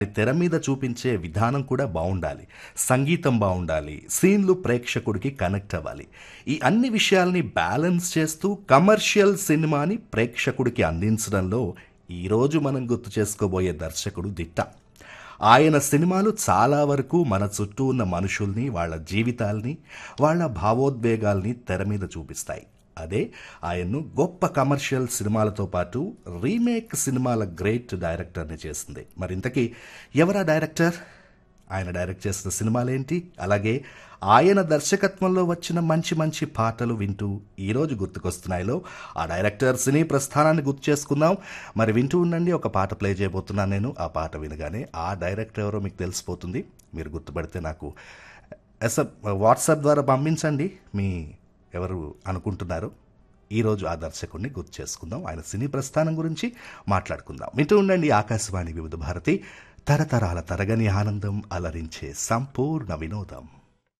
తెర మీద చూపించే విధానం కూడా బాగుండాలి సంగీతం బాగుండాలి సీన్లు ప్రేక్షకుడికి కనెక్ట్ అవ్వాలి ఈ అన్ని విషయాల్ని బ్యాలెన్స్ చేస్తూ కమర్షియల్ సినిమాని ప్రేక్షకుడికి అందించడంలో ఈరోజు మనం గుర్తు చేసుకోబోయే దర్శకుడు దిట్ట ఆయన సినిమాలు చాలా వరకు మన చుట్టూ ఉన్న మనుషుల్ని వాళ్ళ జీవితాల్ని వాళ్ళ భావోద్వేగాల్ని తెర మీద చూపిస్తాయి అదే ఆయన్ను గొప్ప కమర్షియల్ సినిమాలతో పాటు రీమేక్ సినిమాల గ్రేట్ డైరెక్టర్ని చేసింది మరి ఇంతకీ ఎవరా డైరెక్టర్ ఆయన డైరెక్ట్ చేసిన సినిమాలేంటి అలాగే ఆయన దర్శకత్వంలో వచ్చిన మంచి మంచి పాటలు వింటూ ఈరోజు గుర్తుకొస్తున్నాయిలో ఆ డైరెక్టర్ సినీ ప్రస్థానాన్ని గుర్తు చేసుకుందాం మరి వింటూ ఉండండి ఒక పాట ప్లే చేయబోతున్నాను నేను ఆ పాట వినగానే ఆ డైరెక్టర్ ఎవరో మీకు తెలిసిపోతుంది మీరు గుర్తుపడితే నాకు ఎస్ఎప్ వాట్సాప్ ద్వారా పంపించండి మీ ఎవరు అనుకుంటున్నారు ఈరోజు ఆ దర్శకుడిని గుర్తు చేసుకుందాం ఆయన సినీ ప్రస్థానం గురించి మాట్లాడుకుందాం వింటూ ఉండండి ఆకాశవాణి వివిధ భారతి తరతరాల తరగని ఆనందం అలరించే సంపూర్ణ వినోదం